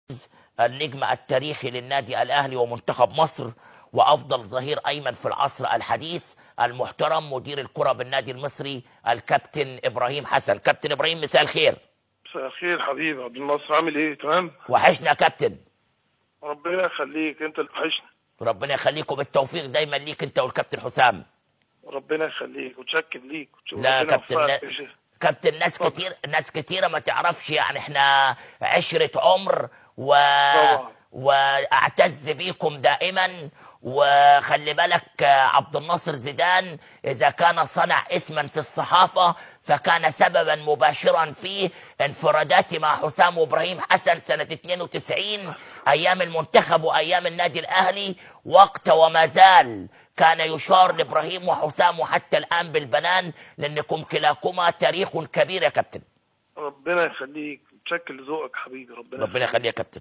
النجم التاريخي للنادي الاهلي ومنتخب مصر وافضل ظهير ايمن في العصر الحديث المحترم مدير الكره بالنادي المصري الكابتن ابراهيم حسن كابتن ابراهيم مساء الخير مساء الخير حبيبي عبد الناصر عامل ايه تمام وحشنا يا كابتن ربنا يخليك انت اللي وحشني ربنا يخليكم بالتوفيق دايما ليك انت والكابتن حسام ربنا يخليك وتشكر ليك وتشوف لا ربنا كابتن يوفقك لا. يا شيخ. كابتن ناس اتفضل. كتير ناس كتيرة ما تعرفش يعني احنا عشرة عمر و طبعا. واعتز بيكم دائما وخلي بالك آه، عبد الناصر زيدان اذا كان صنع اسما في الصحافة فكان سببا مباشرا في انفراداتي مع حسام وابراهيم حسن سنة 92 ايام المنتخب وايام النادي الاهلي وقت وما زال كان يشار لابراهيم وحسام وحتى الان بالبنان لانكم كلاكما تاريخ كبير يا كابتن ربنا يخليك متشكر لذوقك حبيبي ربنا ربنا يخليك يا كابتن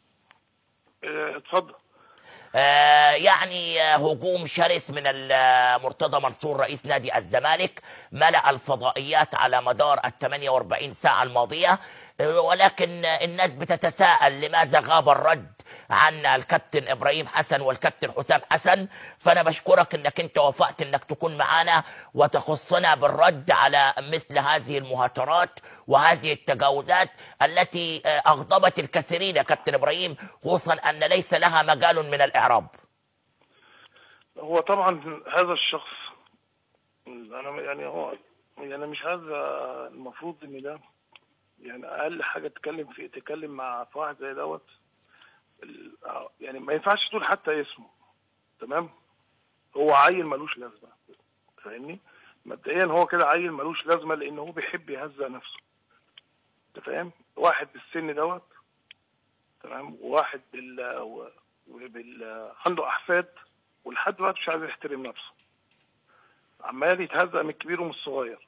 اه، اتفضل آه، يعني آه، هجوم شرس من ال- مرتضى منصور رئيس نادي الزمالك ملأ الفضائيات على مدار ال 48 ساعة الماضية آه، ولكن آه، الناس بتتساءل لماذا غاب الرد عن الكابتن ابراهيم حسن والكابتن حسام حسن فانا بشكرك انك انت وافقت انك تكون معنا وتخصنا بالرد على مثل هذه المهاترات وهذه التجاوزات التي آه، اغضبت الكثيرين يا كابتن ابراهيم خصوصا ان ليس لها مجال من الاعراب هو طبعا هذا الشخص انا يعني هو يعني مش هذا المفروض ان ده يعني اقل حاجه تتكلم في تتكلم مع في واحد زي دوت ال- اه، يعني ما ينفعش تقول حتى اسمه تمام هو عيل ملوش لازمه فاهمني مبدئيا هو كده عيل ملوش لازمه لان هو بيحب يهزأ نفسه انت فاهم واحد بالسن دوت تمام وواحد بال و- وبال عنده احفاد ولحد دلوقتي مش عايز يحترم نفسه عمال يتهزأ من الكبير ومن الصغير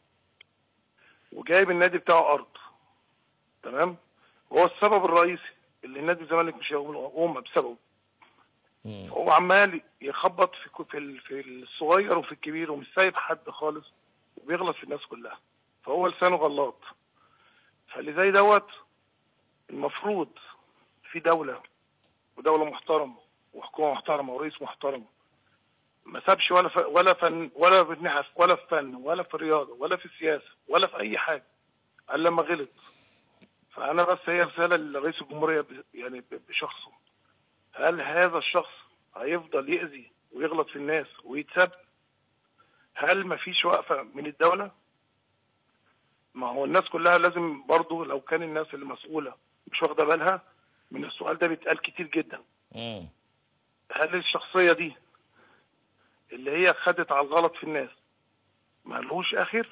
وجايب النادي بتاعه ارض تمام هو السبب الرئيسي اللي النادي الزمالك مش هيقوم بسببه مم. هو عمال يخبط في كو- في ال- في الصغير وفي الكبير ومش سايب حد خالص وبيغلط في الناس كلها فهو لسانه غلاط فاللي زي دوت المفروض في دولة ودولة محترمة وحكومة محترمة ورئيس محترم ما سابش ولا ف... ولا فن ولا في النحف ولا في فن ولا في الرياضة ولا في السياسة ولا في أي حاجة إلا لما غلط فأنا بس هي رسالة لرئيس الجمهورية ب... يعني ب- بشخصه هل هذا الشخص هيفضل يأذي ويغلط في الناس ويتسب هل ما فيش وقفة من الدولة ما هو الناس كلها لازم برضو لو كان الناس اللي مسؤولة مش واخدة بالها من السؤال ده بيتقال كتير جدا مم. هل الشخصية دي اللي هي خدت على الغلط في الناس ملهوش آخر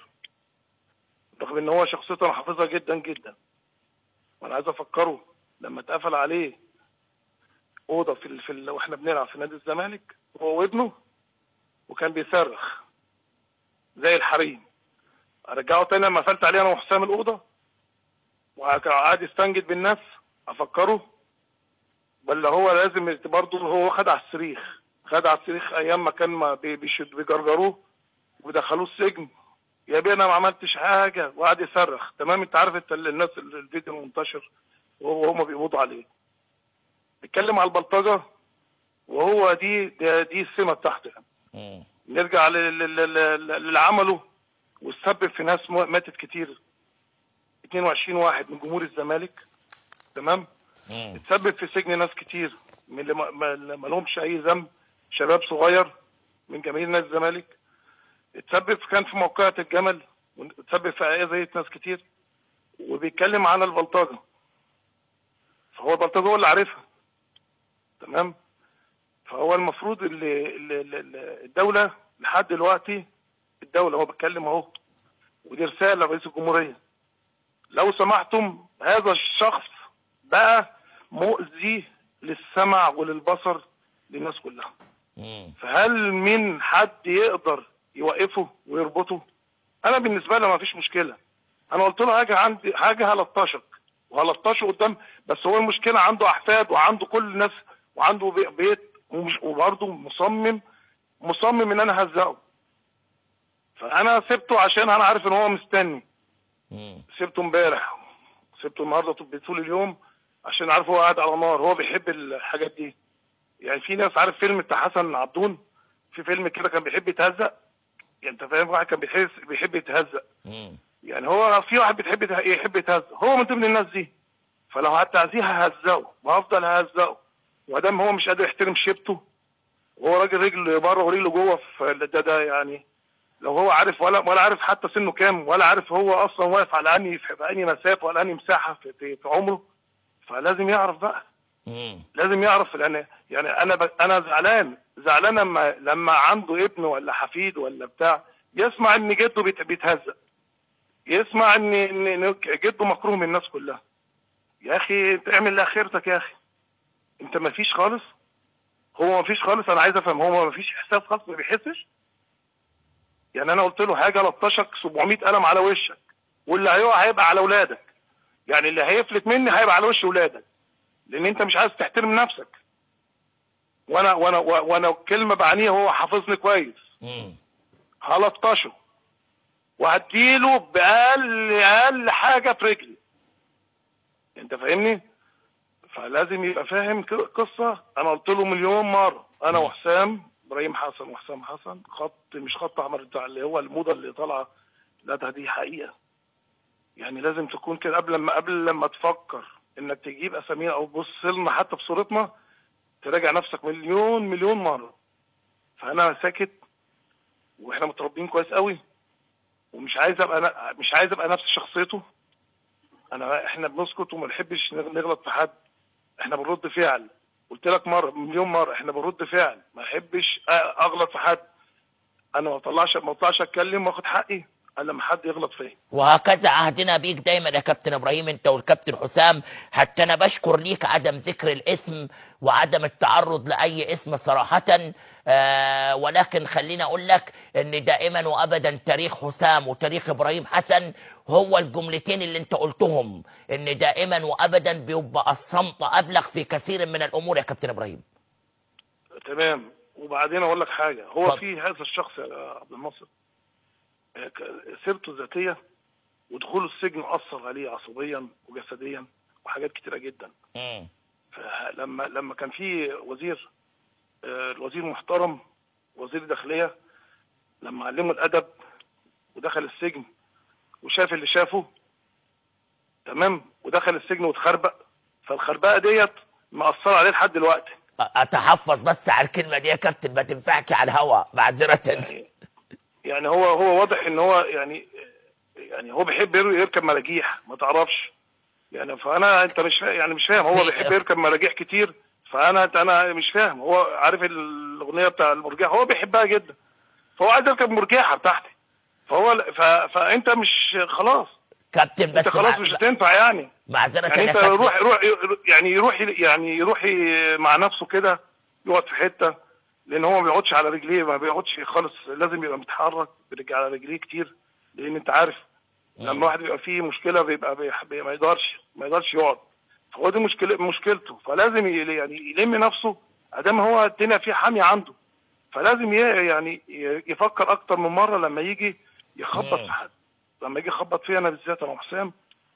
رغم ان هو شخصيته انا حافظها جدا جدا وانا عايز افكره لما اتقفل عليه اوضه في ال... في ال... واحنا بنلعب في نادي الزمالك هو وابنه وكان بيصرخ زي الحريم ارجعه تاني لما قفلت عليه انا وحسام الاوضه وقعد يستنجد بالناس افكره ولا هو لازم برضه هو خد على الصريخ خد على الصريخ ايام ما كان ما بي- بيشد بيجرجروه ودخلوه السجن يا بيه انا ما عملتش حاجه وقعد يصرخ تمام انت عارف انت ال- الناس ال- الفيديو المنتشر وهو هم بيقبضوا عليه بيتكلم على البلطجه وهو دي دي, دي السمه بتاعته يعني. مم. نرجع لل- لل- لل- للي عمله وسبب في ناس مو- ماتت كتير 22 واحد من جمهور الزمالك تمام مم. اتسبب في سجن ناس كتير من اللي ما- ما اللي ما لهمش اي ذنب شباب صغير من جماهير نادي الزمالك اتسبب كان في موقعة الجمل واتسبب في اذية ناس كتير وبيتكلم عن البلطجة فهو البلطجة هو اللي عارفها تمام فهو المفروض اللي اللي- اللي- الدولة لحد دلوقتي الدولة هو بيتكلم اهو ودي رسالة لرئيس الجمهورية لو سمحتم هذا الشخص بقى مؤذي للسمع وللبصر للناس كلها مم. فهل من حد يقدر يوقفه ويربطه انا بالنسبه لي ما فيش مشكله انا قلت له حاجه عندي حاجه هلطشك وهلطشه قدام بس هو المشكله عنده احفاد وعنده كل الناس وعنده بي- بيت ومش- وبرضه مصمم مصمم ان انا اهزقه فانا سبته عشان انا عارف ان هو مستني مم. سبته امبارح سبته النهارده طول طول اليوم عشان عارف هو قاعد على نار هو بيحب الحاجات دي يعني في ناس عارف فيلم بتاع حسن عبدون في فيلم كده كان بيحب يتهزق يعني انت فاهم واحد كان بيحس بيحب يتهزق مم. يعني هو في واحد بتحب يته- يحب يتهزق هو من ضمن الناس دي فلو هتعزيه ههزقه وهفضل ههزقه وادام هو مش قادر يحترم شيبته وهو راجل رجل بره ورجله جوه في ده ده يعني لو هو عارف ولا ولا عارف حتى سنه كام ولا عارف هو اصلا واقف على انهي في انهي مسافه ولا انهي مساحه في, في, في عمره فلازم يعرف بقى مم. لازم يعرف لان يعني انا ب... انا زعلان زعلان لما لما عنده ابن ولا حفيد ولا بتاع يسمع ان جده بيت... بيتهزق يسمع ان ان إن جده مكروه من الناس كلها يا اخي انت اعمل لاخرتك يا اخي انت ما فيش خالص هو ما فيش خالص انا عايز افهم هو ما فيش احساس خالص ما بيحسش يعني انا قلت له حاجه لطشك 700 قلم على وشك واللي هيقع هيبقى على اولادك يعني اللي هيفلت مني هيبقى على وش اولادك لان انت مش عايز تحترم نفسك وانا وانا وانا كلمه بعنيها هو حافظني كويس مم. هلطشه وهديله باقل اقل حاجه في رجلي انت فاهمني فلازم يبقى فاهم ك- قصه انا قلت له مليون مره انا وحسام ابراهيم حسن وحسام حسن خط مش خط احمر بتاع اللي هو الموضه اللي طالعه لا ده دي حقيقه يعني لازم تكون كده قبل لما قبل لما تفكر انك تجيب اسامينا او تبص لنا حتى بصورتنا تراجع نفسك مليون مليون مره فانا ساكت واحنا متربيين كويس قوي ومش عايز ابقى أنا مش عايز ابقى نفس شخصيته انا احنا بنسكت وما نحبش نغلط في حد احنا بنرد فعل قلت لك مره مليون مره احنا بنرد فعل ما احبش أ- اغلط في حد انا ما اطلعش ما اطلعش اتكلم واخد حقي الا لما حد يغلط فيا وهكذا عهدنا بيك دايما يا كابتن ابراهيم انت والكابتن حسام حتى انا بشكر ليك عدم ذكر الاسم وعدم التعرض لاي اسم صراحه آه ولكن خليني اقول لك ان دائما وابدا تاريخ حسام وتاريخ ابراهيم حسن هو الجملتين اللي انت قلتهم ان دائما وابدا بيبقى الصمت ابلغ في كثير من الامور يا كابتن ابراهيم تمام وبعدين اقول لك حاجه هو اتفضل. في هذا الشخص يا عبد الناصر آه، ك- سيرته الذاتيه ودخوله السجن اثر عليه عصبيا وجسديا وحاجات كتيره جدا مم. فلما لما كان في وزير آه، الوزير محترم وزير الداخليه لما علمه الادب ودخل السجن وشاف اللي شافه تمام ودخل السجن واتخربق فالخربقه ديت مأثره عليه لحد دلوقتي اتحفظ بس على الكلمه دي يا كابتن ما تنفعش على الهواء معذره يعني يعني هو هو واضح ان هو يعني يعني هو بيحب ير- يركب مراجيح ما تعرفش يعني فانا انت مش فاهم يعني مش فاهم هو في- بيحب يركب مراجيح كتير فانا انا مش فاهم هو عارف الاغنيه بتاع المرجحه هو بيحبها جدا فهو عايز يركب مرجحه بتاعتي فهو ل- ف... فانت مش خلاص كابتن بس انت خلاص مع- مش هتنفع يعني معذره يعني يا انت كابتن روح روح يعني يروح يعني يروح مع نفسه كده يقعد في حته لان هو ما بيقعدش على رجليه ما بيقعدش خالص لازم يبقى متحرك بيرجع على رجليه كتير لان انت عارف لما واحد بيبقى فيه مشكله بيبقى بيح- بي ما يقدرش ما يقدرش يقعد فهو دي مشكله مشكلته فلازم ي- يعني يلم نفسه ادام هو الدنيا فيه حاميه عنده فلازم ي- يعني ي- يفكر اكتر من مره لما يجي يخبط مم. في حد لما يجي يخبط فيا انا بالذات انا وحسام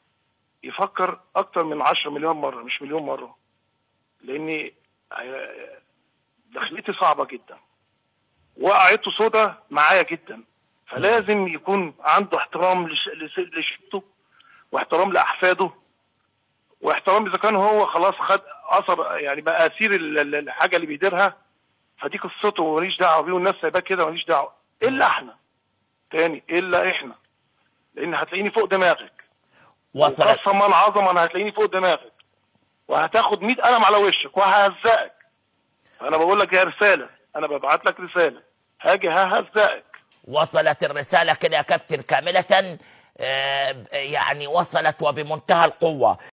يفكر اكتر من 10 مليون مره مش مليون مره لاني آه، دخلتي صعبه جدا وقعته سودا معايا جدا فلازم يكون عنده احترام لش- لس- لشيبته واحترام لاحفاده واحترام اذا كان هو خلاص خد اثر يعني بقى اسير ال- ال- الحاجه اللي بيديرها فدي قصته وماليش دعوه بيه والناس سايباه كده ماليش دعوه الا احنا تاني الا احنا لان هتلاقيني فوق دماغك وصلت قسما عظما هتلاقيني فوق دماغك وهتاخد 100 قلم على وشك وههزقك انا بقول لك يا رساله انا ببعت لك رساله هاجي ههزقك وصلت الرساله كده يا كابتن كامله آه، يعني وصلت وبمنتهى القوه